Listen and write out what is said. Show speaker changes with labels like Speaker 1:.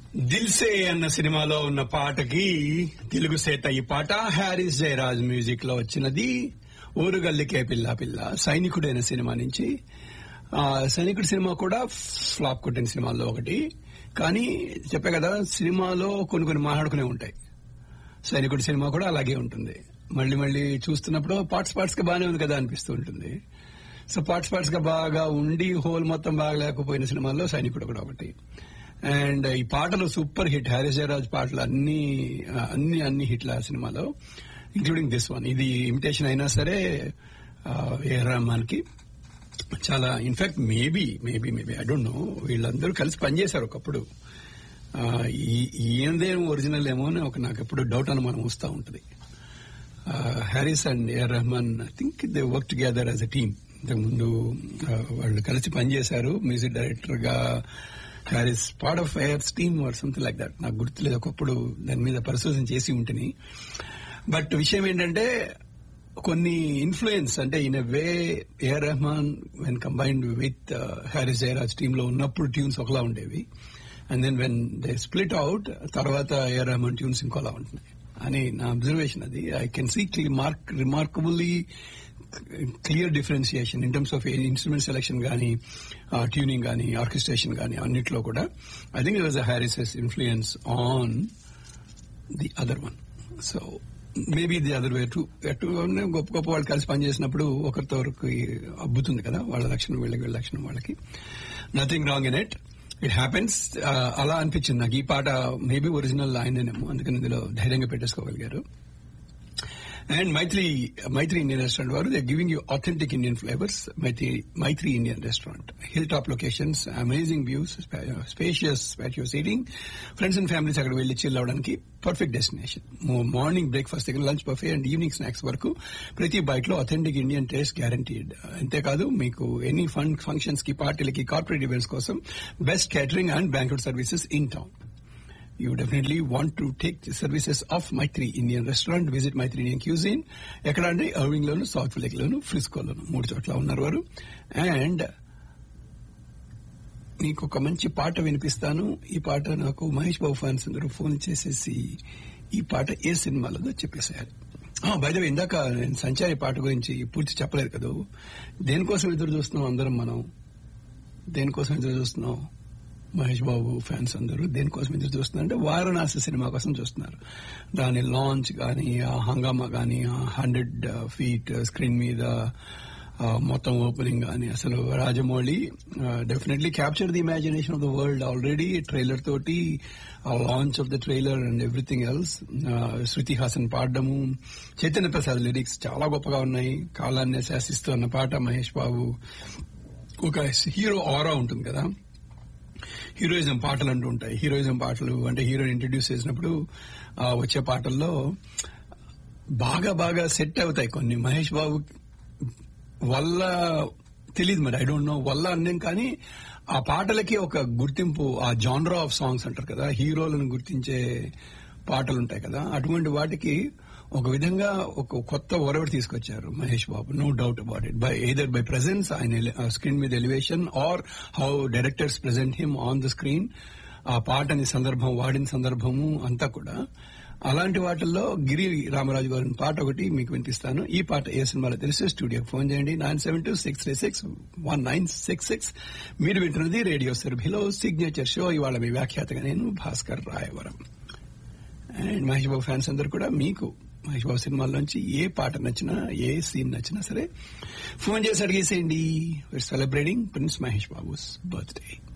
Speaker 1: దిల్సే అన్న సినిమాలో ఉన్న పాటకి తెలుగు సేత ఈ పాట హ్యారిస్ జయరాజ్ మ్యూజిక్ లో వచ్చినది ఊరుగల్లికే పిల్ల పిల్ల సైనికుడైన సినిమా నుంచి ఆ సైనికుడి సినిమా కూడా ఫ్లాప్ కొట్టిన సినిమాల్లో ఒకటి కానీ చెప్పే కదా సినిమాలో కొన్ని కొన్ని మాట్లాడుకునే ఉంటాయి సైనికుడి సినిమా కూడా అలాగే ఉంటుంది మళ్ళీ మళ్ళీ చూస్తున్నప్పుడు పార్ట్స్ పార్ట్స్ గా బాగానే ఉంది కదా అనిపిస్తూ ఉంటుంది సో పార్ట్స్ పార్ట్స్ గా బాగా ఉండి హోల్ మొత్తం బాగా లేకపోయిన సినిమాల్లో సైనికుడు కూడా ఒకటి అండ్ ఈ పాటలు సూపర్ హిట్ హ్యారీ జయరాజ్ పాటలు అన్ని అన్ని అన్ని హిట్లు ఆ సినిమాలో ఇంక్లూడింగ్ దిస్ వన్ ఇది ఇమిటేషన్ అయినా సరే ఏ రహమాన్ కి చాలా in fact maybe maybe maybe I don't know వీళ్ళందరూ కలిసి పనిచేశారు ఒకప్పుడు ఆ, ఈ- ఈయనదేమో ఒరిజినల్ ఏమో అని ఒక నాకు ఎప్పుడు డౌట్ అనుమానం వస్తూ ఉంటుంది Harris and AR Rahman I think they work together as a team ఇంతకుముందు ఆ, వాళ్ళు కలిసి పనిచేశారు మ్యూజిక్ డైరెక్టర్ గా Harris part of AR's team or something like that నాకు గుర్తులేదు ఒకప్పుడు దాని మీద పరిశోధన చేసి ఉంటుంది బట్ విషయం ఏంటంటే కొన్ని ఇన్ఫ్లుయెన్స్ అంటే in a way AR Rahman when combined with Harris Jayaraj team లో ఉన్నప్పుడు ట్యూన్స్ ఒకలా ఉండేవి and then when they split out తర్వాత ఏఆర్ రెహమాన్ ట్యూన్స్ ఇంకోలా ఉంటున్నాయి అని నా అబ్జర్వేషన్ అది I can see mark remarkably clear differentiation in terms of instrument selection కానీ ట్యూనింగ్ కానీ ఆర్కెస్ట్రేషన్ కానీ అన్నిట్లో కూడా I think it was a Harris's influence on the other one so maybe the other way to ఎటు గొప్ప గొప్ప వాళ్ళు కలిసి పనిచేసినప్పుడు ఒకరితో ఒకరికి అబ్బుతుంది కదా వాళ్ళ లక్షణం వీళ్ళకి వీళ్ళ లక్షణం వాళ్ళకి nothing wrong in it it happens అలా అనిపించింది నాకు ఈ పాట మేబీ ఒరిజినల్ ఆయనేమో అందుకని ఇందులో ధైర్యంగా పెట్టేసుకోగలిగారు and Maitri Maitri Indian restaurant వారు they giving you authentic Indian flavours Maitri Maitri Indian restaurant hill top locations amazing views spacious patio seating friends and families అక్కడ వెళ్లి చిల్ అవడానికి పర్ఫెక్ట్ డెస్టినేషన్ మార్నింగ్ బ్రేక్ఫాస్ట్ దగ్గర lunch buffet and evening snacks వరకు ప్రతి byte లో authentic Indian taste guaranteed అంతేకాదు మీకు any fund functions కి పార్టీలకి కార్పొరేట్ ఈవెంట్స్ కోసం best catering and banquet services in town you definitely want to take the services of Maitri Indian Restaurant. Visit Maitri Indian Cuisine. ఎక్కడ అంటే Irving లోను South Lake లోను ఫ్రిస్కోలోను మూడు చోట్ల ఉన్నారు వారు అండ్ మీకు ఒక మంచి పాట వినిపిస్తాను ఈ పాట నాకు మహేష్ బాబు ఫ్యాన్స్ అందరూ ఫోన్ చేసేసి ఈ పాట ఏ సినిమాలో చెప్పేసేయాలి బయట ఇందాక నేను సంచారి పాట గురించి పూర్తి చెప్పలేదు కదా దేనికోసం ఎదురు చూస్తున్నాం అందరం మనం దేనికోసం ఎదురు చూస్తున్నాం మహేష్ బాబు ఫ్యాన్స్ అందరూ దేనికోసం ఎదురు చూస్తున్నారు అంటే వారణాసి సినిమా కోసం చూస్తున్నారు దాని లాంచ్ కానీ ఆ హంగామా కానీ ఆ హండ్రెడ్ ఫీట్ స్క్రీన్ మీద ఆ, మొత్తం ఓపెనింగ్ కానీ అసలు Rajamouli definitely capture the imagination of the world already trailer తోటి ఆ launch of the trailer and everything else Shruti Haasan పాడడము చైతన్య ప్రసాద్ లిరిక్స్ చాలా గొప్పగా ఉన్నాయి కాలాన్ని శాసిస్తూ అన్న పాట మహేష్ బాబు ఒక హీరో ఆరా ఉంటుంది కదా హీరోయిజం పాటలు అంటూ ఉంటాయి హీరోయిజం పాటలు అంటే హీరోని ఇంట్రడ్యూస్ చేసినప్పుడు ఆ, వచ్చే పాటల్లో బాగా బాగా సెట్ అవుతాయి కొన్ని మహేష్ బాబు వల్ల తెలియదు మరి ఐ డోంట్ నో వల్ల అన్నం కానీ ఆ పాటలకి ఒక గుర్తింపు ఆ జానరా ఆఫ్ సాంగ్స్ అంటారు కదా హీరోలను గుర్తించే పాటలు ఉంటాయి కదా అటువంటి వాటికి ఒక విధంగా ఒక కొత్త ఒరవడి తీసుకొచ్చారు Mahesh Babu no doubt about it by either by presence ఆయన స్క్రీన్ మీద elevation or how directors present him on the screen ఆ పాటని సందర్భం వాడిన సందర్భము అంతా కూడా అలాంటి వాటిల్లో గిరి రామరాజు గారి పాట ఒకటి మీకు వినిపిస్తాను ఈ పాట ఏ సినిమాలో తెలిస్తే స్టూడియోకి ఫోన్ చేయండి nine seven two six three six one nine six six మీరు వింటున్నది రేడియో సెర్భిలో సిగ్నేచర్ షో ఇవాళ మీ వ్యాఖ్యాతగా నేను భాస్కర్ రాయవరం అండ్ మహేష్ బాబు ఫ్యాన్స్ అందరు కూడా మీకు మహేష్ బాబు సినిమాల్లోంచి ఏ పాట నచ్చినా ఏ సీన్ నచ్చినా సరే ఫోన్ చేసి అడిగేసేయండి celebrating prince Mahesh Babu's birthday